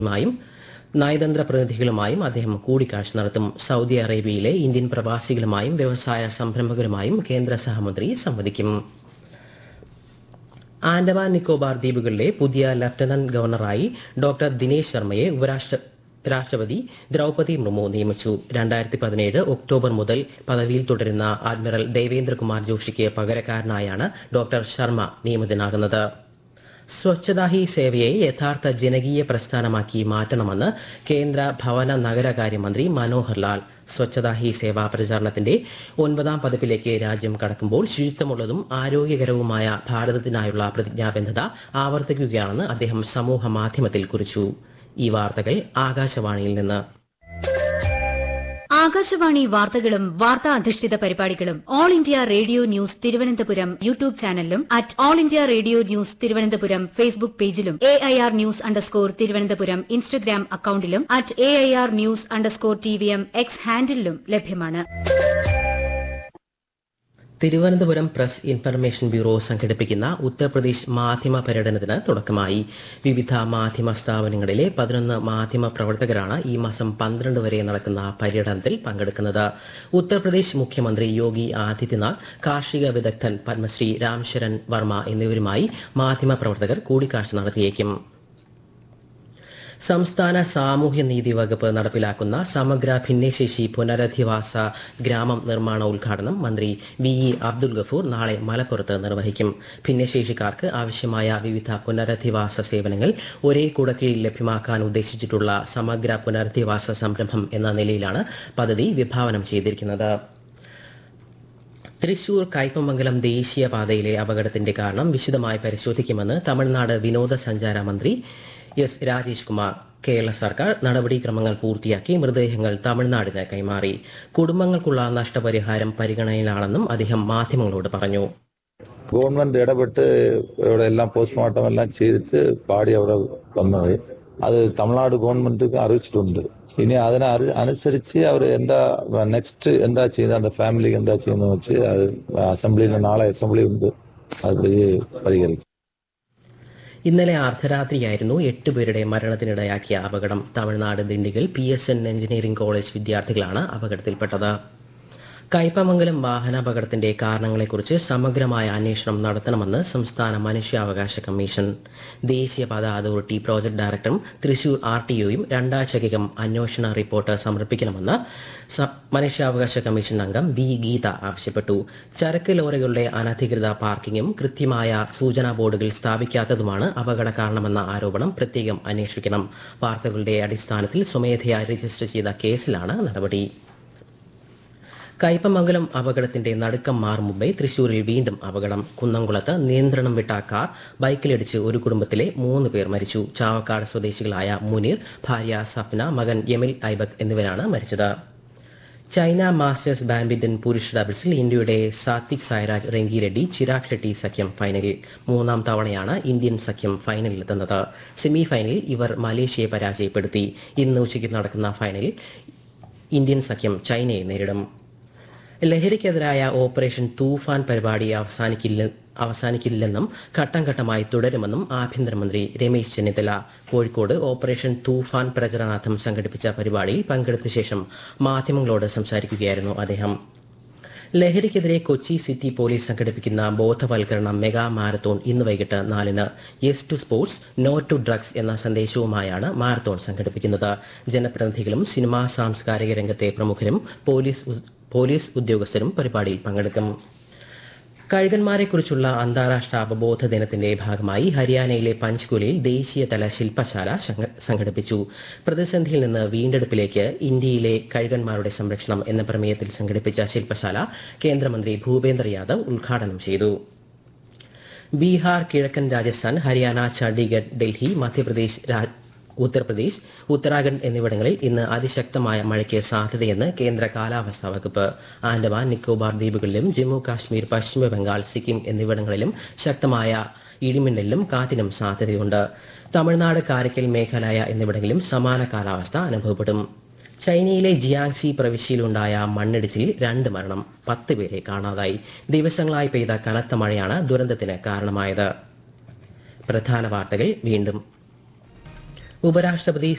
മായും നയതന്ത്ര പ്രതിനിധികളുമായും അദ്ദേഹം കൂടിക്കാഴ്ച നടത്തും സൗദി അറേബ്യയിലെ ഇന്ത്യൻ പ്രവാസികളുമായും വ്യവസായ സംരംഭകരുമായും കേന്ദ്ര സഹമന്ത്രി സംവദിക്കും ആൻഡമാൻ നിക്കോബാർ ദ്വീപുകളിലെ പുതിയ ലഫ്റ്റനന്റ് ഗവർണറായി ഡോക്ടർ ദിനേശ് ശർമ്മയെ ഉപരാഷ്ട്ര രാഷ്ട്രപതി ദ്രൗപതി മുർമു നിയമിച്ചു രണ്ടായിരത്തി പതിനേഴ് ഒക്ടോബർ മുതൽ പദവിയിൽ തുടരുന്ന അഡ്മിറൽ ദേവേന്ദ്രകുമാർ ജോഷിക്ക് പകരക്കാരനായാണ് ഡോക്ടർ ശർമ്മ നിയമിതനാകുന്നത് സ്വച്ഛതാ ഹി സേവയെ യഥാർത്ഥ ജനകീയ പ്രസ്ഥാനമാക്കി മാറ്റണമെന്ന് കേന്ദ്ര ഭവന നഗരകാര്യമന്ത്രി മനോഹർ ലാൽ സ്വച്ഛതാ ഹി സേവ പ്രചാരണത്തിന്റെ ഒൻപതാം പതിപ്പിലേക്ക് രാജ്യം കടക്കുമ്പോൾ ശുചിത്വമുള്ളതും ആരോഗ്യകരവുമായ ഭാരതത്തിനായുള്ള പ്രതിജ്ഞാബദ്ധത ആവർത്തിക്കുകയാണെന്ന് അദ്ദേഹം സമൂഹ മാധ്യമത്തിൽ കുറിച്ചു ഈ വാർത്തകൾ ആകാശവാണിയിൽ നിന്ന് ആകാശവാണി വാർത്തകളും വാർത്താ അധിഷ്ഠിത പരിപാടികളും all India radio news Thiruvananthapuram YouTube ചാനലിലും at all India radio news Thiruvananthapuram Facebook പേജിലും A I R news underscore Thiruvananthapuram Instagram അക്കൌണ്ടിലും at A I R news underscore T V M X ഹാൻഡിലും ലഭ്യമാണ് തിരുവനന്തപുരം പ്രസ് ഇൻഫർമേഷൻ ബ്യൂറോ സംഘടിപ്പിക്കുന്ന ഉത്തർപ്രദേശ് മാധ്യമ പര്യടനത്തിന് തുടക്കമായി വിവിധ മാധ്യമ സ്ഥാപനങ്ങളിലെ പതിനൊന്ന് മാധ്യമ പ്രവർത്തകരാണ് ഈ മാസം പന്ത്രണ്ട് വരെ നടക്കുന്ന പര്യടനത്തിൽ പങ്കെടുക്കുന്നത് ഉത്തർപ്രദേശ് മുഖ്യമന്ത്രി യോഗി ആദിത്യനാഥ് കാർഷിക വിദഗ്ധൻ പത്മശ്രീ രാംശരൺ വർമ്മ എന്നിവരുമായി മാധ്യമ പ്രവർത്തകർ കൂടിക്കാഴ്ച നടത്തിയേക്കും സംസ്ഥാന സാമൂഹ്യനീതി വകുപ്പ് നടപ്പിലാക്കുന്ന സമഗ്ര ഭിന്നശേഷി പുനരധിവാസ ഗ്രാമം നിർമ്മാണ ഉദ്ഘാടനം മന്ത്രി വി ഇ അബ്ദുൽ ഗഫൂർ നാളെ മലപ്പുറത്ത് നിർവഹിക്കും ഭിന്നശേഷിക്കാർക്ക് ആവശ്യമായ വിവിധ പുനരധിവാസ സേവനങ്ങൾ ഒരേ കുടക്കീഴിൽ ലഭ്യമാക്കാൻ ഉദ്ദേശിച്ചിട്ടുള്ള സമഗ്ര പുനരധിവാസ സംരംഭം എന്ന നിലയിലാണ് പദ്ധതി വിഭാവനം ചെയ്തിരിക്കുന്നത് തൃശൂർ കയ്പമംഗലം ദേശീയപാതയിലെ അപകടത്തിന്റെ കാരണം വിശദമായി പരിശോധിക്കുമെന്ന് തമിഴ്നാട് വിനോദസഞ്ചാര മന്ത്രി എസ് രാജേഷ് കുമാർ കേരള സർക്കാർ നടപടിക്രമങ്ങൾ പൂർത്തിയാക്കി മൃതദേഹങ്ങൾ തമിഴ്നാടിന് കൈമാറി കുടുംബങ്ങൾക്കുള്ള നഷ്ടപരിഹാരം പരിഗണനയിലാണെന്നും അദ്ദേഹം മാധ്യമങ്ങളോട് പറഞ്ഞു ഗവൺമെന്റ് ഇടപെട്ട് ഇവിടെ എല്ലാം പോസ്റ്റ്മോർട്ടം എല്ലാം ചെയ്തിട്ട് പാടി അവിടെ വന്നത് അത് തമിഴ്നാട് ഗവൺമെന്റിക്ക് അറിയിച്ചിട്ടുണ്ട് ഇനി അതിനെ അറി- അനുസരിച്ച് അവർ എന്താ നെക്സ്റ്റ് എന്താ ചെയ്യുന്നത് அந்த ഫാമിലിക്ക് എന്താ ചെയ്യുന്നത് വെച്ച് അത് അസംബ്ലിയിൽ നാളെ അസംബ്ലി ഉണ്ട് അത് പരിഹരിക്കും ഇന്നലെ അർദ്ധരാത്രിയായിരുന്നു എട്ട് പേരുടെ മരണത്തിനിടയാക്കിയ അപകടം Tamil Nadu Dindigul P S N engineering college വിദ്യാർത്ഥികളാണ് അപകടത്തിൽപ്പെട്ടത് കയ്പമംഗലം വാഹനാപകടത്തിന്റെ കാരണങ്ങളെക്കുറിച്ച് സമഗ്രമായ അന്വേഷണം നടത്തണമെന്ന് സംസ്ഥാന മനുഷ്യാവകാശ കമ്മീഷൻ ദേശീയപാത അതോറിറ്റി പ്രോജക്ട് ഡയറക്ടറും തൃശൂർ ആർ ടി ഒയും രണ്ടാഴ്ചയ്ക്കകം അന്വേഷണ റിപ്പോർട്ട് സമർപ്പിക്കണമെന്ന് സ- മനുഷ്യാവകാശ കമ്മീഷൻ അംഗം വി ഗീത ആവശ്യപ്പെട്ടു ചരക്ക് ലോറികളുടെ അനധികൃത പാർക്കിങ്ങും കൃത്യമായ സൂചനാ ബോർഡുകൾ സ്ഥാപിക്കാത്തതുമാണ് അപകട കാരണമെന്ന ആരോപണം പ്രത്യേകം അന്വേഷിക്കണം വാർത്തകളുടെ അടിസ്ഥാനത്തിൽ സ്വമേധയാ രജിസ്റ്റർ ചെയ്ത കേസിലാണ് നടപടി കയ്പമംഗലം അപകടത്തിന്റെ നടുക്കം മാറും മുമ്പേ തൃശൂരിൽ വീണ്ടും അപകടം കുന്നംകുളത്ത് നിയന്ത്രണം വിട്ട കാർ ബൈക്കിലിടിച്ച് ഒരു കുടുംബത്തിലെ മൂന്ന് പേർ മരിച്ചു ചാവക്കാട് സ്വദേശികളായ മുനീർ ഭാര്യ സഫ്ന മകൻ യമിൽ ഐബക് എന്നിവരാണ് മരിച്ചത് ചൈന മാസ്റ്റേഴ്സ് ബാഡ്മിന്റൺ പുരുഷ ഡബിൾസിൽ ഇന്ത്യയുടെ സാത്വിക് സായ്രാജ് റെങ്കി ചിരാഗ് ഷെട്ടി സഖ്യം ഫൈനലിൽ മൂന്നാം തവണയാണ് ഇന്ത്യൻ സഖ്യം ഫൈനലിലെത്തുന്നത് സെമി ഫൈനലിൽ ഇവർ മലേഷ്യയെ പരാജയപ്പെടുത്തി ഇന്ന് ഉച്ചയ്ക്ക് നടക്കുന്ന ഫൈനലിൽ ഇന്ത്യൻ സഖ്യം ചൈനയെ നേരിടും ലഹരിക്കെതിരായ ഓപ്പറേഷൻ തൂഫാൻ പരിപാടി അവസാനിക്കില്ല അവസാനിക്കില്ലെന്നും ഘട്ടം ഘട്ടമായി തുടരുമെന്നും ആഭ്യന്തരമന്ത്രി രമേശ് ചെന്നിത്തല കോഴിക്കോട് ഓപ്പറേഷൻ തൂഫാൻ പ്രചരണാർത്ഥം സംഘടിപ്പിച്ച പരിപാടിയിൽ പങ്കെടുത്ത ശേഷം മാധ്യമങ്ങളോട് സംസാരിക്കുകയായിരുന്നു അദ്ദേഹം ലഹരിക്കെതിരെ കൊച്ചി സിറ്റി പോലീസ് സംഘടിപ്പിക്കുന്ന ബോധവൽക്കരണ മെഗാ മാരത്തോൺ ഇന്ന് വൈകിട്ട് നാലിന് yes to sports no to drugs എന്ന സന്ദേശവുമായാണ് മാരത്തോൺ സംഘടിപ്പിക്കുന്നത് ജനപ്രതിനിധികളും സിനിമാ സാംസ്കാരിക രംഗത്തെ പ്രമുഖരും പോലീസ് ഉ- പോലീസ് ഉദ്യോഗസ്ഥരും പരിപാടിയിൽ പങ്കെടുക്കും കഴുകന്മാരെക്കുറിച്ചുള്ള അന്താരാഷ്ട്ര അവബോധ ദിനത്തിന്റെ ഭാഗമായി ഹരിയാനയിലെ പഞ്ച്കുലയിൽ ദേശീയതല ശില്പശാല സംഘ- സംഘടിപ്പിച്ചു പ്രതിസന്ധിയിൽ നിന്ന് വീണ്ടെടുപ്പിലേക്ക് ഇന്ത്യയിലെ കഴുകന്മാരുടെ സംരക്ഷണം എന്ന പ്രമേയത്തിൽ സംഘടിപ്പിച്ച ശില്പശാല കേന്ദ്രമന്ത്രി ഭൂപേന്ദ്ര യാദവ് ഉദ്ഘാടനം ചെയ്തു ബീഹാർ കിഴക്കൻ രാജസ്ഥാൻ ഹരിയാന ചണ്ഡീഗഡ് ഡൽഹി മധ്യപ്രദേശ് രാ- ഉത്തർപ്രദേശ് ഉത്തരാഖണ്ഡ് എന്നിവിടങ്ങളിൽ ഇന്ന് അതിശക്തമായ മഴയ്ക്ക് സാധ്യതയെന്ന് കേന്ദ്ര കാലാവസ്ഥാ വകുപ്പ് ആൻഡമാൻ നിക്കോബാർ ദ്വീപുകളിലും ജമ്മു കാശ്മീർ പശ്ചിമ ബംഗാൾ സിക്കിം എന്നിവിടങ്ങളിലും ശക്തമായ ഇടിമിന്നലിനും കാറ്റിനും സാധ്യതയുണ്ട് തമിഴ്നാട് കാരക്കൽ മേഘാലയ എന്നിവിടങ്ങളിലും സമാന കാലാവസ്ഥ അനുഭവപ്പെടും ചൈനയിലെ ജിയാങ്സി പ്രവിശ്യയിലുണ്ടായ മണ്ണിടിച്ചിലിൽ രണ്ട് മരണം പത്ത് പേരെ കാണാതായി ദിവസങ്ങളായി പെയ്ത കനത്ത മഴയാണ് ദുരന്തത്തിന് കാരണമായത് പ്രധാന വാർത്തകൾ വീണ്ടും ഉപരാഷ്ട്രപതി